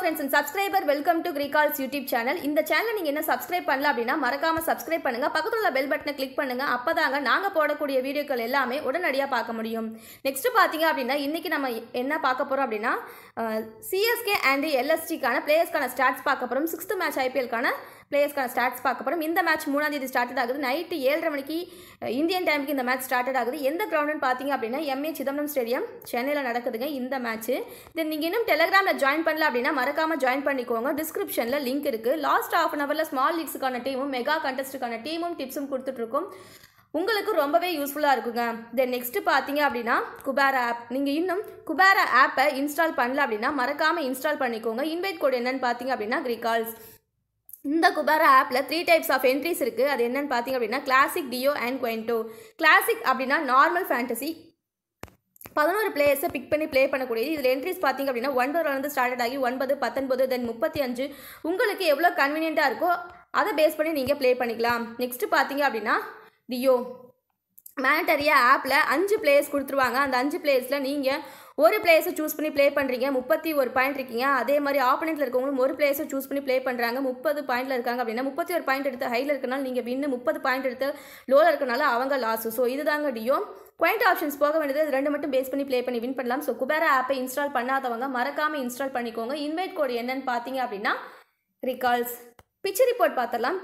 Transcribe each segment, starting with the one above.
friends and subscriber welcome to கிரிகால்ஸ் YouTube channel இந்த channel நீங்கள் என்ன சப்ஸ்கிரைப் பண்ணல அப்படின்னா மறக்காம சப்ஸ்கிரைப் பண்ணுங்க பக்கத்துல உள்ள பெல் பட்டனை கிளிக் பண்ணுங்க அப்பதாங்க நாங்கள் போடக்கூடிய வீடியோக்கள் எல்லாமே உடனடியாக பார்க்க முடியும் நெக்ஸ்ட் பார்த்தீங்க அப்படின்னா இன்னைக்கு நம்ம என்ன பார்க்க போறோம் அப்படின்னா சிஎஸ்கே அண்ட் எல்எஸ்டிக்கான பிளேயர்ஸ்க்கான ஸ்டாட்ஸ் பார்க்க போறோம் சிக்ஸ்த் மேட்ச் ஐபிஎல்க்கான பிளேயர்ஸ்க்கான ஸ்டாட்ஸ் பார்க்க போறோம் இந்த மேட்ச் மூணாம் தேதி ஸ்டார்ட் ஆகுது நைட்டு ஏழரை மணிக்கு அஹ், இந்தியன் டைமுக்கு இந்த மேட்ச் ஸ்டார்ட் ஆகுது எந்த கிரவுண்டுன்னு பார்த்தீங்க அப்படின்னா எம்ஏ சிதம்பரம் ஸ்டேடியம் சென்னையில் நடக்குதுங்க இந்த மேட்ச் தென் நீங்கள் இன்னும் டெலிகிராமில் ஜாயின் பண்ணல அப்படின்னா மறக்காம ஜாயின் பண்ணிக்கோங்க டிஸ்கிரிப்ஷனில் லிங்க் இருக்கு லாஸ்ட் ஆஃப் அன் ஹவரில் ஸ்மால் லீக்ஸுக்கான டீமும் மெகா கண்டஸ்ட்டுக்கான டீமும் டிப்ஸும் கொடுத்துட்ருக்கோம் உங்களுக்கு ரொம்பவே யூஸ்ஃபுல்லாக இருக்குங்க தென் நெக்ஸ்ட் பார்த்தீங்க அப்படின்னா குபேரா ஆப் நீங்கள் இன்னும் குபேரா ஆப்பை இன்ஸ்டால் பண்ணல அப்படின்னா மறக்காமல் இன்ஸ்டால் பண்ணிக்கோங்க இன்வைட் கோட் என்னன்னு பார்த்தீங்க அப்படின்னா கிரிகால்ஸ் இந்த குபாரா ஆப்பில் த்ரீ டைப்ஸ் ஆஃப் என்ட்ரிஸ் இருக்குது அது என்னன்னு பார்த்தீங்க அப்படின்னா classic duo and quinto classic அப்படின்னா நார்மல் ஃபேண்டசி பதினோரு பிளேயர்ஸை பிக் பண்ணி ப்ளே பண்ணக்கூடியது இதில் என்ட்ரிஸ் பார்த்தீங்க அப்படின்னா ஒன்பதுலேருந்து ஸ்டார்ட் ஆகி ஒன்பது பத்தொன்பது தென் முப்பத்தி அஞ்சு உங்களுக்கு எவ்வளோ கன்வீனியண்ட்டாக இருக்கோ அதை பேஸ் பண்ணி நீங்கள் ப்ளே பண்ணிக்கலாம் நெக்ஸ்ட்டு பார்த்தீங்க அப்படின்னா டியோ மேண்டரியாக ஆப்பில் அஞ்சு பிளேயர்ஸ் கொடுத்துருவாங்க அந்த அஞ்சு பிளேயர்ஸில் நீங்கள் ஒரு பிளேயர்ஸை சூஸ் பண்ணி ப்ளே பண்ணுறீங்க முப்பத்தி ஒரு பாயிண்ட் இருக்கீங்க அதே மாதிரி ஆப்போனெண்ட்டில் இருக்கவங்களும் ஒரு பிளேயர்ஸை சூஸ் பண்ணி ப்ளே பண்ணுறாங்க முப்பது பாயிண்டில் இருக்காங்க அப்படின்னா முப்பத்தி ஒரு பாயிண்ட் எடுத்து ஹையில் இருக்கனால நீங்கள் வின்னு முப்பது பாயிண்ட் எடுத்து லோவில் இருக்கனால அவங்க லாஸு ஸோ இதுதாங்க டியோ குவாயிண்ட் ஆப்ஷன்ஸ் போக வேண்டியது இது ரெண்டு மட்டும் பேஸ் பண்ணி ப்ளே பண்ணி வின் பண்ணலாம் ஸோ குபேரா ஆப்பை இன்ஸ்டால் பண்ணாதவங்க மறக்காமல் இன்ஸ்டால் பண்ணிக்கோங்க இன்வைட் கோடு என்னன்னு பார்த்தீங்க அப்படின்னா ரிகால்ஸ் பிச்சு ரிப்போர்ட் பார்த்துடலாம்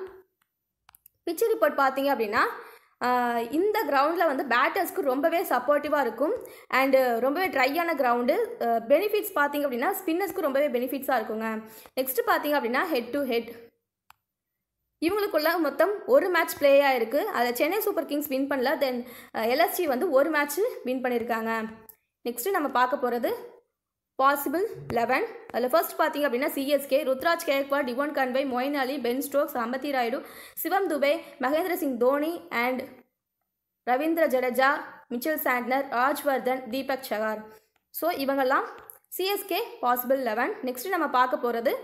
பிச்சு ரிப்போர்ட் பார்த்தீங்க அப்படின்னா ஆஹ் இந்த கிரவுண்டில் வந்து பேட்டர்ஸ்க்கு ரொம்பவே சப்போர்ட்டிவாக இருக்கும் அண்டு ரொம்பவே ட்ரையான கிரவுண்டு பெனிஃபிட்ஸ் பார்த்தீங்க அப்படின்னா ஸ்பின்னர்ஸ்க்கு ரொம்பவே பெனிஃபிட்ஸாக இருக்குங்க நெக்ஸ்ட்டு பார்த்தீங்க அப்படின்னா ஹெட் டு ஹெட் இவங்களுக்குள்ள மொத்தம் ஒரு மேட்ச் ப்ளே ஆயிருக்கு அதை சென்னை சூப்பர் கிங்ஸ் வின் பண்ணல தென் எல்எஸ்சி வந்து ஒரு மேட்ச் வின் பண்ணியிருக்காங்க நெக்ஸ்ட்டு நம்ம பார்க்க போகிறது பாசிபிள் லெவன் அதில் ஃபர்ஸ்ட் பார்த்தீங்க அப்படின்னா CSK Ruturaj Gaikwad Devon Conway Moeen Ali Ben Stokes Ambati Rayudu Shivam Dube Mahendra Singh Dhoni and Ravindra Jadeja Mitchell Santner Rajvardhan Deepak Chahar so இவங்கெல்லாம் சிஎஸ்கே பாசிபிள் லெவன் நெக்ஸ்ட் நம்ம பார்க்க போகிறது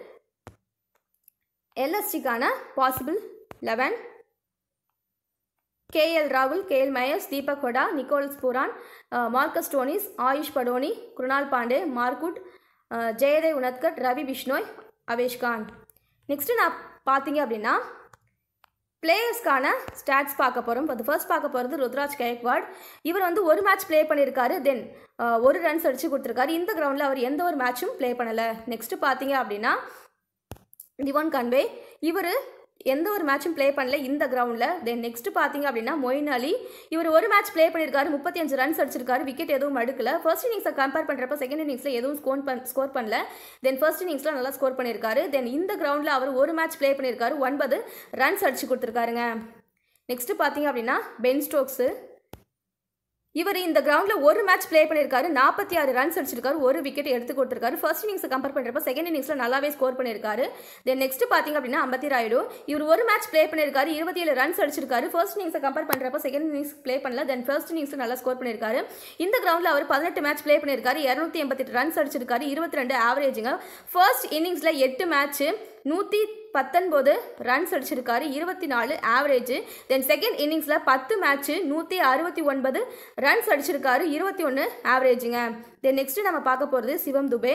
எல்எஸ்டிக்கான பாசிபிள் லெவன் கேஎல் ராகுல் KL Mayers Deepak Hooda Nicholas Pooran Marcus Stoinis Ayush Badoni Krunal Pandey Mark Wood ah, Jaydev Unadkat Ravi Bishnoi Avesh Khan next நான் பார்த்தீங்க அப்படின்னா பிளேயர்ஸ்க்கான ஸ்டாட்ஸ் பார்க்க போகிறோம் அது ஃபர்ஸ்ட் பார்க்க போகிறது ருத்ராஜ் கயக்வாட் இவர் வந்து ஒரு மேட்ச் ப்ளே பண்ணியிருக்காரு தென் ஒரு ரன்ஸ் அடிச்சு கொடுத்துருக்காரு இந்த கிரவுண்டில் அவர் எந்த ஒரு மேட்சும் ப்ளே பண்ணலை நெக்ஸ்ட்டு பார்த்தீங்க அப்படின்னா டிவான் கன்வே இவர் எந்த ஒரு மேட்சும் ப்ளே பண்ணல இந்த கிரவுண்டில் தென் நெக்ஸ்ட் பார்த்தீங்க அப்படின்னா மொயின் அலி இவர் ஒரு மேட்ச் ப்ளே பண்ணியிருக்காரு முப்பத்தி அஞ்சு ரன்ஸ் அடிச்சிருக்காரு விக்கெட் எதுவும் அடுக்கல ஃபர்ஸ்ட் இன்னிங்ஸை கம்பேர் பண்ணுறப்ப செகண்ட் இன்னிங்ஸில் எதுவும் ஸ்கோர் பண் ஸ்கோர் பண்ணல தென் ஃபர்ஸ்ட் இன்னிங்ஸில் நல்லா ஸ்கோர் பண்ணியிருக்காரு தென் இந்த கிரவுண்டில் அவர் ஒரு மேட்ச் ப்ளே பண்ணியிருக்காரு ஒன்பது ரன்ஸ் அடிச்சு கொடுத்துருக்காருங்க நெக்ஸ்ட் பார்த்தீங்க அப்படின்னா பென் ஸ்டோக்ஸு இவர் இந்த கிரவுண்டில் ஒரு மேட்ச் ப்ளே பண்ணியிருக்காரு நாற்பத்தி ஆறு ரன்ஸ் அடிச்சிருக்காரு ஒரு விக்கெட் எடுத்து கொடுத்துருக்காரு ஃபர்ஸ்ட் இன்னிங்ஸை கம்பேர் பண்ணுறப்ப செகண்ட் இன்னிங்ஸில் நல்லாவே ஸ்கோர் பண்ணியிருக்காரு தென் நெக்ஸ்ட் பார்த்தீங்க அப்படின்னா அம்பத்தி ராயுடு இவர் ஒரு மேட்ச் ப்ளே பண்ணியிருக்காரு இருபத்தி ஏழு ரன்ஸ் அடிச்சிருக்காரு ஃபர்ஸ்ட் இன்னிங்ஸை கம்பேர் பண்ணுறப்ப செகண்ட் இன்னிங்ஸ் ப்ளே பண்ணல தென் ஃபர்ஸ்ட் இன்னிங்ஸில் நல்லா ஸ்கோர் பண்ணியிருக்காரு இந்த கிரவுண்டில் அவர் பதினெட்டு மேட்ச் ப்ளே பண்ணியிருக்காரு இரநூத்தி எண்பத்தெட்டு ரன்ஸ் அடிச்சிருக்காரு இருபத்தி ரெண்டு ஆவரேஜுங்க ஃபர்ஸ்ட் இன்னிங்ஸில் எட்டு மேட்ச்சு நூற்றி பத்தொன்பது ரன்ஸ் அடிச்சிருக்காரு இருபத்தி நாலு ஆவரேஜ் தென் செகண்ட் இன்னிங்ஸில் பத்து மேட்ச்சு நூற்றி அறுபத்தி ஒன்பது ரன்ஸ் அடிச்சிருக்காரு இருபத்தி ஒன்று ஆவரேஜுங்க தென் நெக்ஸ்ட் நம்ம பார்க்க போகிறது சிவம் துபே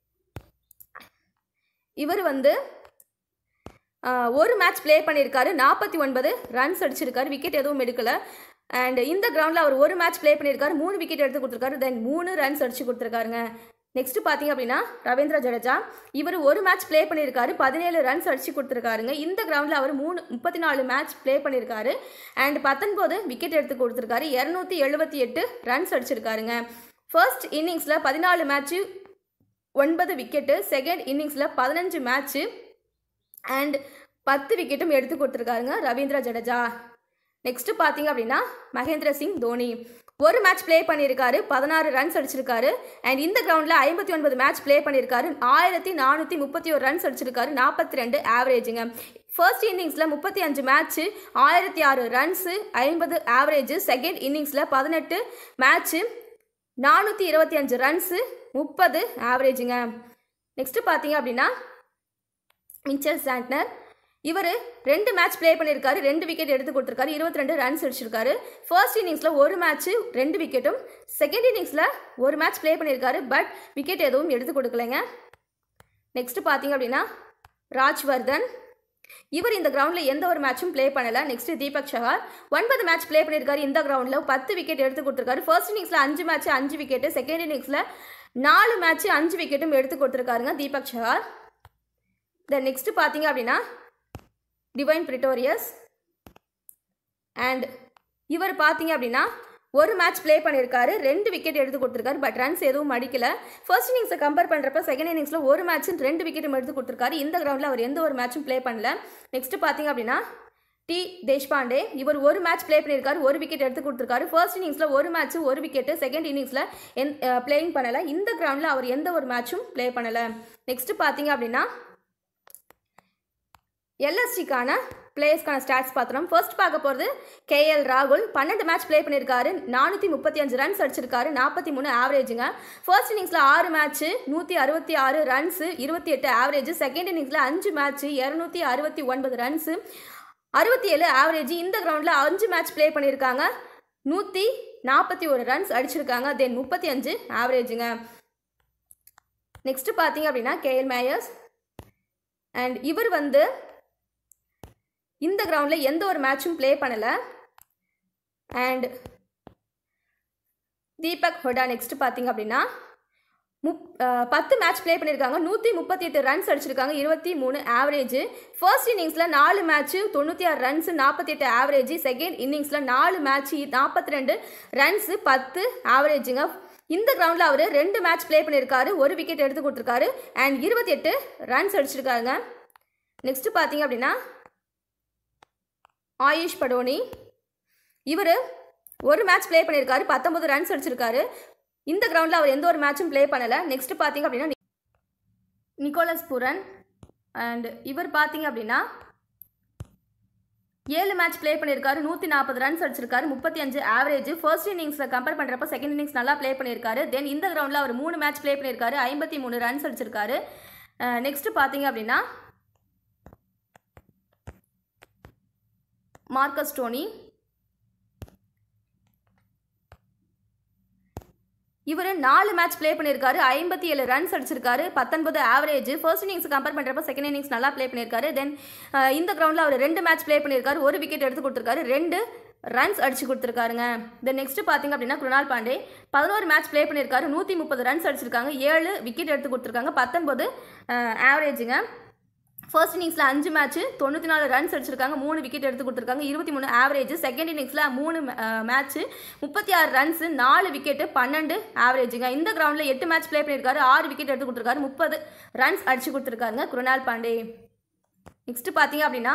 இவர் வந்து ஆஹ், ஒரு மேட்ச் ப்ளே பண்ணியிருக்காரு நாற்பத்தி ஒன்பது ரன்ஸ் அடிச்சிருக்காரு விக்கெட் எதுவும் எடுக்கல அண்ட் இந்த கிரவுண்டில் அவர் ஒரு மேட்ச் ப்ளே பண்ணியிருக்காரு மூணு விக்கெட் எடுத்து கொடுத்துருக்காரு தென் மூணு ரன்ஸ் அடிச்சு கொடுத்துருக்காருங்க நெக்ஸ்ட் பார்த்தீங்க அப்படின்னா ரவீந்திர ஜடேஜா இவர் ஒரு மேட்ச் ப்ளே பண்ணியிருக்காரு பதினேழு ரன்ஸ் அடிச்சு கொடுத்துருக்காருங்க இந்த கிரவுண்டில் அவர் மூணு முப்பத்தி நாலு மேட்ச் ப்ளே பண்ணியிருக்காரு அண்ட் பத்தொன்பது விக்கெட் எடுத்து கொடுத்துருக்காரு இரநூத்தி எழுபத்தி எட்டு ரன்ஸ் அடிச்சிருக்காருங்க ஃபர்ஸ்ட் இன்னிங்ஸில் பதினாலு மேட்ச்சு ஒன்பது விக்கெட்டு செகண்ட் இன்னிங்ஸில் பதினஞ்சு மேட்ச்சு அண்ட் பத்து விக்கெட்டும் எடுத்து கொடுத்துருக்காருங்க ரவீந்திர ஜடேஜா நெக்ஸ்ட் பார்த்தீங்க அப்படின்னா மகேந்திர சிங் தோனி ஒரு மேட்ச் ப்ளே பண்ணியிருக்காரு பதினாறு ரன்ஸ் அடிச்சிருக்காரு அண்ட் இந்த கிரவுண்டில் ஐம்பத்தி ஒன்பது மேட்ச் ப்ளே பண்ணியிருக்காரு ஆயிரத்தி நானூற்றி முப்பத்தி ஒரு ரன்ஸ் அடிச்சிருக்காரு நாற்பத்தி ரெண்டு ஆவரேஜுங்க ஃபர்ஸ்ட் இன்னிங்ஸில் முப்பத்தி அஞ்சு மேட்ச்சு ஆயிரத்தி ஆறு ரன்ஸு ஐம்பது ஆவரேஜ் செகண்ட் இன்னிங்ஸில் பதினெட்டு மேட்ச்சு நானூற்றி இருபத்தி அஞ்சு ரன்ஸு முப்பது ஆவரேஜுங்க நெக்ஸ்ட்டு பார்த்தீங்க அப்படின்னா மிச்சல் சாண்ட்னர் இவர் ரெண்டு மேட்ச் ப்ளே பண்ணியிருக்காரு ரெண்டு விக்கெட் எடுத்து கொடுத்துருக்காரு இருபத்தி ரெண்டு ரன்ஸ் அடிச்சிருக்காரு ஃபர்ஸ்ட் இன்னிங்ஸில் ஒரு மேட்ச்சு ரெண்டு விக்கெட்டும் செகண்ட் இன்னிங்ஸில் ஒரு மேட்ச் ப்ளே பண்ணியிருக்காரு பட் விக்கெட் எதுவும் எடுத்து கொடுக்கலைங்க நெக்ஸ்ட் பார்த்தீங்க அப்படின்னா ராஜ்வர்தன் இவர் இந்த கிரவுண்டில் எந்த ஒரு மேட்சும் ப்ளே பண்ணல நெக்ஸ்ட் தீபக் சஹார் ஒன்பது மேட்ச் ப்ளே பண்ணியிருக்காரு இந்த கிரவுண்டில் பத்து விக்கெட் எடுத்து கொடுத்துருக்காரு ஃபர்ஸ்ட் இன்னிங்ஸில் அஞ்சு மேட்ச் அஞ்சு விக்கெட்டு செகண்ட் இன்னிங்ஸில் நாலு மேட்ச் அஞ்சு விக்கெட்டும் எடுத்து கொடுத்துருக்காருங்க தீபக் சஹார் தென் நெக்ஸ்ட் பார்த்தீங்க அப்படின்னா டிவைன் பிரிட்டோரியஸ் அண்ட் இவர் பார்த்தீங்க அப்படின்னா ஒரு மேட்ச் ப்ளே பண்ணியிருக்காரு ரெண்டு விக்கெட் எடுத்து கொடுத்துருக்காரு பட் ரன்ஸ் எதுவும் அடிக்கல ஃபர்ஸ்ட் இன்னிங்ஸை கம்பேர் பண்ணுறப்ப செகண்ட் இன்னிங்ஸில் ஒரு மேட்ச் ரெண்டு விக்கெட்டும் எடுத்து கொடுத்துருக்காரு இந்த கிரவுண்டில் அவர் எந்த ஒரு மேட்சும் ப்ளே பண்ணல நெக்ஸ்ட் பார்த்தீங்க அப்படின்னா டி தேஷ்பாண்டே இவர் ஒரு மேட்ச் ப்ளே பண்ணியிருக்காரு ஒரு விக்கெட் எடுத்து கொடுத்துருக்காரு ஃபர்ஸ்ட் இன்னிங்ஸில் ஒரு மேட்ச் ஒரு விக்கெட்டு செகண்ட் இன்னிங்ஸில் எந் பிளேயிங் பண்ணலை இந்த கிரவுண்டில் அவர் எந்த ஒரு மேட்சும் ப்ளே பண்ணலை நெக்ஸ்ட் பார்த்தீங்க அப்படின்னா எல்எஸ்டிக்கான பிளேயர்ஸ்க்கான ஸ்டாட்ஸ் பார்த்துறோம் ஃபர்ஸ்ட் பார்க்க போகிறது கேஎல் ராகுல் பன்னெண்டு மேட்ச் ப்ளே பண்ணியிருக்காரு நானூற்றி முப்பத்தி அஞ்சு ரன்ஸ் அடிச்சிருக்காரு நாற்பத்தி மூணு ஆவரேஜுங்க ஃபர்ஸ்ட் இன்னிங்ஸில் ஆறு மேட்ச்சு நூற்றி அறுபத்தி ஆறு ரன்ஸு இருபத்தி எட்டு ஆவரேஜ் செகண்ட் இன்னிங்ஸில் அஞ்சு மேட்ச்சு இரநூத்தி அறுபத்தி ஒன்பது ரன்ஸு அறுபத்தி ஏழு ஆவரேஜ் இந்த கிரவுண்டில் அஞ்சு மேட்ச் ப்ளே பண்ணியிருக்காங்க நூற்றி நாற்பத்தி ஒரு ரன்ஸ் அடிச்சிருக்காங்க தென் முப்பத்தி அஞ்சு ஆவரேஜுங்க நெக்ஸ்ட் பார்த்தீங்க அப்படின்னா கேஎல் மேயர்ஸ் அண்ட் இவர் வந்து இந்த கிரவுண்டில் எந்த ஒரு மேட்சும் ப்ளே பண்ணலை அண்ட் தீபக் ஹொடா நெக்ஸ்ட் பார்த்தீங்க அப்படின்னா முப் அஹ், பத்து மேட்ச் ப்ளே பண்ணியிருக்காங்க நூற்றி முப்பத்தி எட்டு ரன்ஸ் அடிச்சிருக்காங்க இருபத்தி மூணு ஆவரேஜ் ஃபர்ஸ்ட் இன்னிங்ஸில் நாலு மேட்ச்சு தொண்ணூற்றி ஆறு ரன்ஸ் நாற்பத்தி எட்டு ஆவரேஜ் செகண்ட் இன்னிங்ஸில் நாலு மேட்ச் நாற்பத்தி ரெண்டு ரன்ஸு பத்து ஆவரேஜுங்க இந்த கிரவுண்டில் அவர் ரெண்டு மேட்ச் ப்ளே பண்ணியிருக்காரு ஒரு விக்கெட் எடுத்து கொடுத்துருக்காரு அண்ட் இருபத்தி எட்டு ரன்ஸ் அடிச்சிருக்காங்க நெக்ஸ்ட் பார்த்தீங்க அப்படின்னா ஆயுஷ் படோனி இவர் ஒரு மேட்ச் ப்ளே பண்ணியிருக்காரு பத்தொன்பது ரன்ஸ் அடிச்சிருக்காரு இந்த கிரவுண்டில் அவர் எந்த ஒரு மேட்சும் ப்ளே பண்ணலை நெக்ஸ்ட் பார்த்தீங்க அப்படின்னா நி- நிக்கோலஸ் புரன் அண்ட் இவர் பார்த்தீங்க அப்படின்னா ஏழு மேட்ச் ப்ளே பண்ணியிருக்காரு நூற்றி நாற்பது ரன்ஸ் அடிச்சிருக்காரு முப்பத்தி அஞ்சு ஆவரேஜ் ஃபர்ஸ்ட் இன்னிங்ஸில் கம்பேர் பண்ணுறப்ப செகண்ட் இன்னிங்ஸ் நல்லா ப்ளே பண்ணியிருக்காரு தென் இந்த கிரவுண்டில் அவர் மூணு மேட்ச் ப்ளே பண்ணியிருக்காரு ஐம்பத்தி மூணு ரன்ஸ் அடிச்சிருக்காரு நெக்ஸ்ட் பார்த்தீங்க அப்படின்னா மார்க்கஸ் டோனி இவர் நாலு மேட்ச் ப்ளே பண்ணியிருக்காரு ஐம்பத்தி ஏழு ரன்ஸ் அடிச்சிருக்காரு பத்தொன்பது ஆவரேஜ் ஃபர்ஸ்ட் இன்னிங்ஸ் கம்பேர் பண்ணுறப்ப செகண்ட் இன்னிங்ஸ் நல்லா ப்ளே பண்ணியிருக்காரு தென் இந்த கிரவுண்டில் அவர் ரெண்டு மேட்ச் ப்ளே பண்ணியிருக்காரு ஒரு விக்கெட் எடுத்து கொடுத்துருக்காரு ரெண்டு ரன்ஸ் அடிச்சு கொடுத்துருக்காருங்க தென் நெக்ஸ்ட் பார்த்தீங்க அப்படின்னா குருணால் பாண்டே பதினோரு மேட்ச் ப்ளே பண்ணியிருக்காரு நூற்றி முப்பது ரன்ஸ் அடிச்சிருக்காங்க ஏழு விக்கெட் எடுத்து கொடுத்துருக்காங்க பத்தொன்பது ஆவரேஜுங்க ஃபர்ஸ்ட் இன்னிங்ஸில் அஞ்சு மேட்ச் தொண்ணூற்றி நாலு ரன்ஸ் அடிச்சிருக்காங்க மூணு விக்கெட் எடுத்து கொடுத்துருக்காங்க இருபத்தி மூணு ஆவரேஜ் செகண்ட் இன்னிங்ஸில் மூணு மேட்ச் முப்பத்தி ஆறு ரன்ஸ் நாலு விக்கெட்டு பன்னெண்டு ஆவரேஜுங்க இந்த கிரவுண்டில் எட்டு மேட்ச் ப்ளே பண்ணியிருக்காரு ஆறு விக்கெட் எடுத்து கொடுத்துருக்காரு முப்பது ரன்ஸ் அடிச்சு கொடுத்துருக்காருங்க குருணால் பாண்டே நெக்ஸ்ட் பார்த்தீங்க அப்படின்னா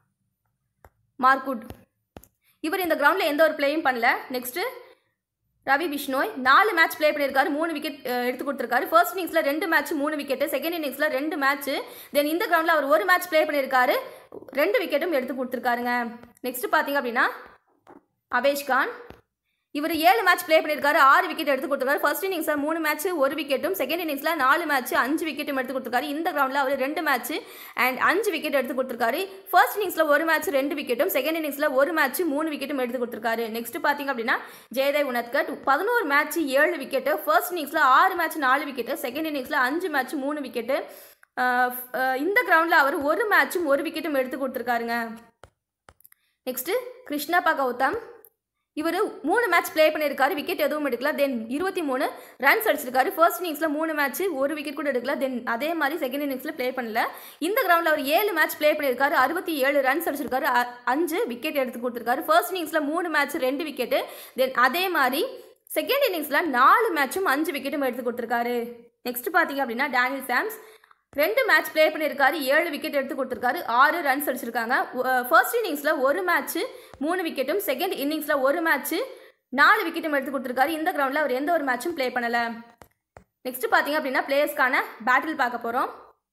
மார்க்குட் இவர் இந்த கிரவுண்டில் எந்த ஒரு பிளேயும் பண்ணல நெக்ஸ்ட்டு ரவி பிஷ்னோய் நாலு மேட்ச் ப்ளே பண்ணியிருக்காரு மூணு விக்கெட் எடுத்து கொடுத்துருக்காரு ஃபர்ஸ்ட் இன்னிங்ஸில் ரெண்டு மேட்ச் மூணு விக்கெட்டு செகண்ட் இன்னிங்ஸில் ரெண்டு மேட்ச் தென் இந்த கிரவுண்டில் அவர் ஒரு மேட்ச் ப்ளே பண்ணியிருக்காரு ரெண்டு விக்கெட்டும் எடுத்து கொடுத்துருக்காருங்க நெக்ஸ்ட் பார்த்தீங்க அப்படின்னா அவேஷ் கான் இவர் ஏழு மேட்ச் ப்ளே பண்ணியிருக்காரு ஆறு விக்கெட் எடுத்து கொடுத்துருக்காரு ஃபர்ஸ்ட் இன்னிங்ஸில் மூணு மேட்ச் ஒரு விக்கெட்டும் செகண்ட் இன்னிங்ஸில் நாலு மேட்ச் அஞ்சு விக்கெட்டும் எடுத்து கொடுத்துருக்காரு இந்த கிரவுண்டில் அவர் ரெண்டு மேட்ச் அண்ட் அஞ்சு விக்கெட் எடுத்து கொடுத்துருக்காரு ஃபர்ஸ்ட் இன்னிங்ஸில் ஒரு மேட்ச் ரெண்டு விக்கெட்டும் செகண்ட் இன்னிங்ஸில் ஒரு மேட்ச் மூணு விக்கெட்டும் எடுத்து கொடுத்துருக்காரு நெக்ஸ்ட் பார்த்தீங்க அப்படின்னா ஜெயதேவ் உனத்கட் பதினோரு மேட்ச் ஏழு விக்கெட்டு ஃபர்ஸ்ட் இன்னிங்ஸில் ஆறு மேட்ச் நாலு விக்கெட்டு செகண்ட் இன்னிங்ஸில் அஞ்சு மேட்ச் மூணு விக்கெட்டு இந்த கிரவுண்டில் அவர் ஒரு மேட்சும் ஒரு விக்கெட்டும் எடுத்து கொடுத்துருக்காருங்க நெக்ஸ்ட்டு கிருஷ்ணப்பா கௌதம் இவர் மூணு மேட்ச் ப்ளே பண்ணியிருக்காரு விக்கெட் எதுவும் எடுக்கல தென் இருபத்தி மூணு ரன்ஸ் அடிச்சிருக்காரு ஃபர்ஸ்ட் இன்னிங்ஸில் மூணு மேட்ச் ஒரு விக்கெட் கூட எடுக்கல தென் அதே மாதிரி செகண்ட் இன்னிங்ஸில் ப்ளே பண்ணல இந்த கிரவுண்டில் அவர் ஏழு மேட்ச் ப்ளே பண்ணியிருக்காரு அறுபத்தி ஏழு ரன்ஸ் அடிச்சிருக்காரு அ- அஞ்சு விக்கெட் எடுத்து கொடுத்துருக்காரு ஃபர்ஸ்ட் இன்னிங்ஸில் மூணு மேட்ச் ரெண்டு விக்கெட்டு தென் அதே மாதிரி செகண்ட் இன்னிங்ஸில் நாலு மேட்சும் அஞ்சு விக்கெட்டும் எடுத்து கொடுத்துருக்காரு நெக்ஸ்ட் பார்த்தீங்க அப்படின்னா டேனியல் சாம்ஸ் ரெண்டு மேட்ச் ப்ளே பண்ணியிருக்காரு ஏழு விக்கெட் எடுத்து கொடுத்துருக்காரு ஆறு ரன்ஸ் அடிச்சிருக்காங்க ஃபர்ஸ்ட் இன்னிங்ஸில் ஒரு மேட்ச் மூணு விக்கெட்டும் செகண்ட் இன்னிங்ஸில் ஒரு மேட்ச் நாலு விக்கெட்டும் எடுத்து கொடுத்துருக்காரு இந்த கிரவுண்டில் அவர் எந்த ஒரு மேட்சும் ப்ளே பண்ணலை நெக்ஸ்ட் பார்த்தீங்க அப்படின்னா பிளேயர்ஸ்க்கான பேட்டில் பார்க்க போகிறோம்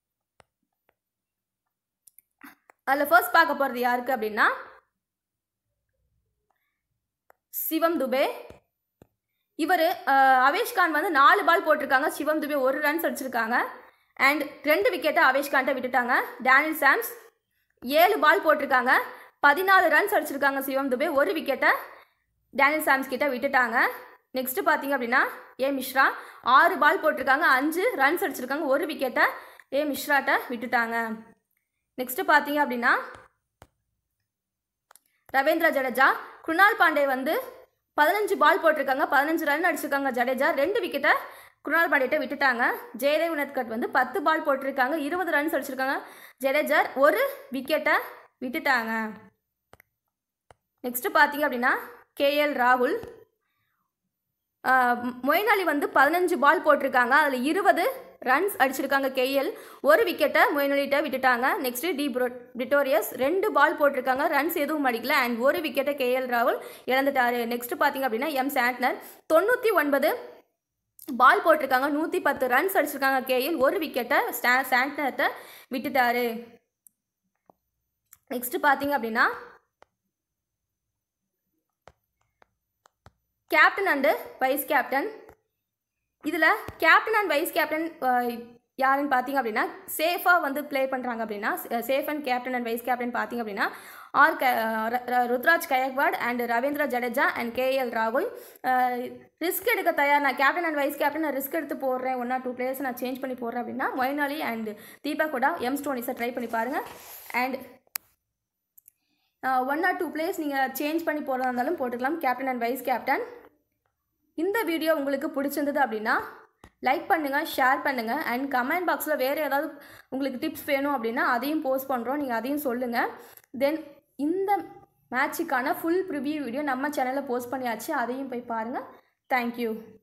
அதில் ஃபர்ஸ்ட் பார்க்க போகிறது யாருக்கு அப்படின்னா சிவம் துபே இவர் அவேஷ் கான் வந்து நாலு பால் போட்டிருக்காங்க சிவம் துபே ஒரு ரன்ஸ் அடிச்சிருக்காங்க அண்ட் ரெண்டு விக்கெட்டை அவேஷ் கான்ட்ட விட்டுட்டாங்க டேனியல் சாம்ஸ் ஏழு பால் போட்டிருக்காங்க பதினாலு ரன்ஸ் அடிச்சிருக்காங்க சிவம் துபே ஒரு விக்கெட்டை டேனியல் சாம்ஸ் கிட்ட விட்டுட்டாங்க நெக்ஸ்ட் பார்த்தீங்க அப்படின்னா ஏ மிஸ்ரா ஆறு பால் போட்டிருக்காங்க அஞ்சு ரன்ஸ் அடிச்சிருக்காங்க ஒரு விக்கெட்டை ஏ மிஸ்ராட்டை விட்டுட்டாங்க நெக்ஸ்ட்டு பார்த்தீங்க அப்படின்னா ரவீந்திர ஜடேஜா குணால் பாண்டே வந்து பதினஞ்சு பால் போட்டிருக்காங்க பதினஞ்சு ரன் அடிச்சிருக்காங்க ஜடேஜா ரெண்டு விக்கெட்டை குணால் பாண்டேட்ட விட்டுட்டாங்க ஜெயதேவ் உனத்கட் வந்து பத்து பால் போட்டிருக்காங்க இருபது ரன்ஸ் அடிச்சிருக்காங்க ஜடேஜா ஒரு விக்கெட்டை விட்டுட்டாங்க நெக்ஸ்ட்டு பார்த்தீங்க அப்படின்னா கேஎல் ராகுல் மொயின் அலி வந்து பதினஞ்சு பால் போட்டிருக்காங்க அதில் இருபது ரன்ஸ் அடிச்சிருக்காங்க கேஎல் ஒரு விக்கெட்டை மொயின் அலிட்ட விட்டுட்டாங்க நெக்ஸ்ட் டி ப்ரோ பிரிட்டோரியஸ் ரெண்டு பால் போட்டிருக்காங்க ரன்ஸ் எதுவும் அடிக்கல அண்ட் ஒரு விக்கெட்டை கேஎல் ராகுல் இழந்துட்டாரு நெக்ஸ்ட் பார்த்தீங்க அப்படின்னா எம் சாண்ட்னர் தொண்ணூற்றி ஒன்பது பால் போட்டிருக்காங்க நூற்றி பத்து ரன்ஸ் அடிச்சிருக்காங்க கேஎல் ஒரு விக்கெட்டை ஸ்டா சாண்ட்னர்கிட்ட விட்டுட்டாரு நெக்ஸ்ட் பார்த்தீங்க அப்படின்னா கேப்டன் அண்டு வைஸ் கேப்டன் இதில் கேப்டன் அண்ட் வைஸ் கேப்டன் யாருன்னு பார்த்தீங்க அப்படின்னா சேஃபாக வந்து ப்ளே பண்ணுறாங்க அப்படின்னா safe and captain and vice captain பார்த்தீங்க அப்படின்னா ஆர் க ர- ர- Ruturaj Gaikwad and Ravindra Jadeja and KL ராகுல் ரிஸ்க் எடுக்க தயார் நான் கேப்டன் அண்ட் வைஸ் கேப்டன் நான் ரிஸ்க் எடுத்து போடுறேன் ஒன் ஆர் டூ பிளேயர்ஸ் நான் சேஞ்ச் பண்ணி போடுறேன் அப்படின்னா மொயின் அலி அண்ட் தீபா கூட எம் ஸ்டோனிஸை ட்ரை பண்ணி பாருங்கள் and one or two players நீங்கள் சேஞ்ச் பண்ணி போகிறதா இருந்தாலும் போட்டுக்கலாம் கேப்டன் அண்ட் வைஸ் கேப்டன் இந்த வீடியோ உங்களுக்கு பிடிச்சிருந்தது அப்படின்னா லைக் பண்ணுங்கள் ஷேர் பண்ணுங்கள் அண்ட் கமெண்ட் பாக்ஸில் வேறு ஏதாவது உங்களுக்கு டிப்ஸ் வேணும் அப்படின்னா அதையும் போஸ்ட் பண்ணுறோம் நீங்கள் அதையும் சொல்லுங்கள் தென் இந்த மேட்சுக்கான ஃபுல் ப்ரிவியூ வீடியோ நம்ம சேனலில் போஸ்ட் பண்ணியாச்சு அதையும் போய் பாருங்கள் தேங்க்யூ